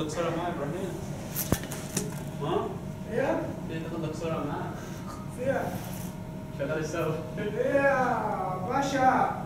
بسرعة معايا إبراهيم ها؟ ايه ليه تاخد بسرعة معاك؟ فيها شغال السوا ايه يا باشا